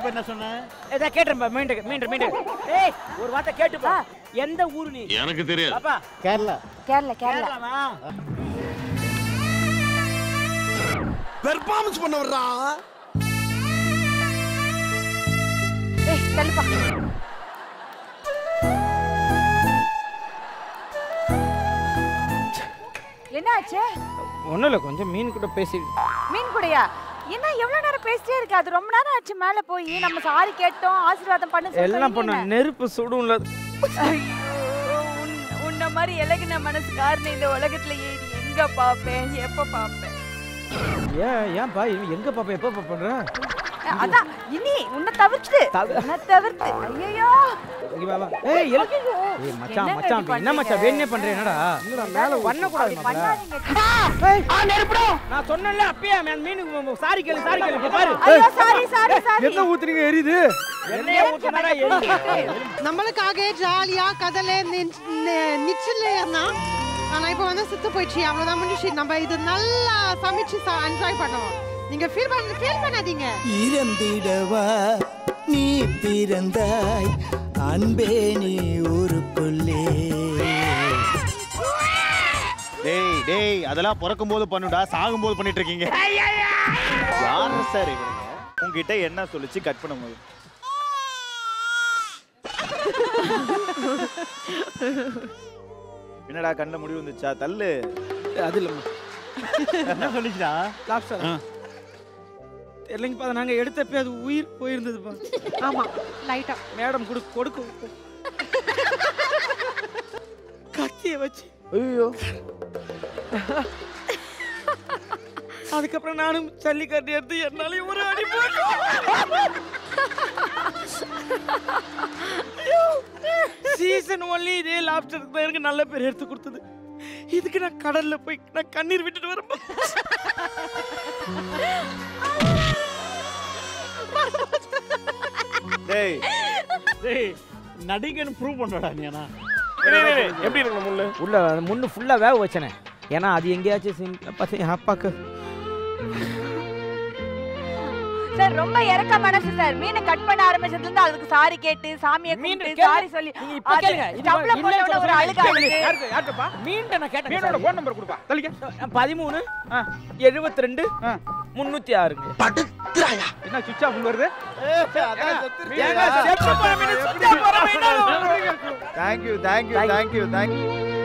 இப்ப என்ன சொன்ன ஏதா கேட்டுறேன் மீண்டும் மீண்டும் மீண்டும் ஏய் ஒரு வார்த்தை கேட்டுப்பா எந்த ஊரு நீ எனக்கு தெரியாது பாப்பா கேரளா கேரளா கேரளா கேரளாவா பெர்ஃபார்மன்ஸ் பண்ண வர்றா ஏய் தள்ளுப்பா என்ன ஆச்சு ஒன்றும் இல்லை கொஞ்சம் மீன் கூட பேசி மீன் கூடயா என்ன எவ்வளவு நேரம் பேசிட்டே இருக்கு அது ரொம்ப நேரம் ஆச்சு மேல போய் நம்ம சாரி கேட்டோம் ஆசீர்வாதம் பண்ண சொல்லி எல்லாம் நீ பண்ண என்ன? நெருப்பு சுடும்ல ஐயோ, உன்- உன்ன மாதிரி இலகுன மனசுக்காரன் இந்த உலகத்துல ஏறி எங்க பாப்பேன் எப்ப பாப்பேன் ஏன் ஏன்பா இவன் எங்க பாப்பா எப்போ பண்ற அதான் இனி உன்னை தவிர்த்து தவி- உன்னை தவிர்த்து ஐயோ இங்க வா, வா. ஏய் எல்- ஏய் மச்சான் மச்சான் அப்படி என்ன மச்சான் வேணே பண்ற என்னடா மேல பண்ண கூடாது பண்ணாதீங்க நான் சொன்னேன்ல அப்பயே நான் மீனுக்கு சாரி கேளு சாரி கேளு இப்ப பாரு ஐயோ சாரி சாரி சாரி என்ன ஊத்துறீங்க எரியுது என்னைய ஊத்துனடா எரியுது நம்மளுக்காக ஜாலியா கதல நிச்சலையா ஆனா இப்போ வந்து செத்து போயிடுச்சு அவ்வளவுதான் முடிச்சு நம்ம இது நல்லா சமைச்சு என்ஜாய் பண்ணுவோம் நீங்க ஃபீல் பண்ண ஃபீல் பண்ணாதீங்க இறந்திடவா நீ பிறந்தாய் அன்பே நீ ஊருக்குள்ளே டேய் டேய் அதெல்லாம் பிறக்கும் போது பண்ணுடா சாகும் போது பண்ணிட்டு இருக்கீங்க யாரு சார் இவங்க உங்ககிட்ட என்ன சொல்லுச்சு கட் பண்ணும்போது என்னடா கண்ணில் முடிவு வந்துச்சா தள்ளு அது இல்ல என்ன சொல்லிச்சுடா லாப்ஸ்டர் ஆ. தெரியலங்கப்பா நாங்க எடுத்தப்ப அது உயிர் போயிருந்ததுப்பா ஆமா லைட்டா மேடம் கொடு கொடுக்க கத்திய வச்சு ஐயோ அதுக்கப்புறம் நானும் ஜல்லிக்கட்டு எடுத்து என்னாலையும் ஒரு அடி போட்டு சீசன் ஒன்லி இதே லாப்ஸ்டருக்கு தான் எனக்கு நல்ல பேர் எடுத்து கொடுத்தது இதுக்கு நான் கடல்ல போய் நான் கண்ணீர் விட்டுட்டு வரேன் டேய் டேய் நடிகன்னு ப்ரூவ் பண்றடா நீ ஆனா எப்படி இருக்கு முள்ளு உள்ள அந்த முன்னு ஃபுல்லா வேக வச்சனே ஏன்னா அது எங்கேயாச்சும் சிம் பத்தி என் அப்பாக்கு சார் ரொம்ப இறக்க மனசு சார் மீனை கட் பண்ண ஆரம்பிச்சதுல இருந்து அதுக்கு சாரி கேட்டு சாமியை மீன் கும்பிட்டு கேளு. சாரி சொல்லி நீங்க இப்ப அது கேளுங்க இது ஸ்டவ்ல இல்ல போட்ட உடனே ஒரு அழுக அழுது யாருக்கு யாருக்குப்பா மீன்ட்ட நான் கேட்டேன் மீனோட ஃபோன் நம்பர் கொடுப்பா தள்ளிக்க பதிமூணு எழுபத்தி ரெண்டு முன்னூத்தி ஆறுங்க என்ன சுவிட்ச் ஆஃப் வருது ஏங்க, செத்து போன மீன் சுத்தா போற மீனா? Thank you thank you thank you thank you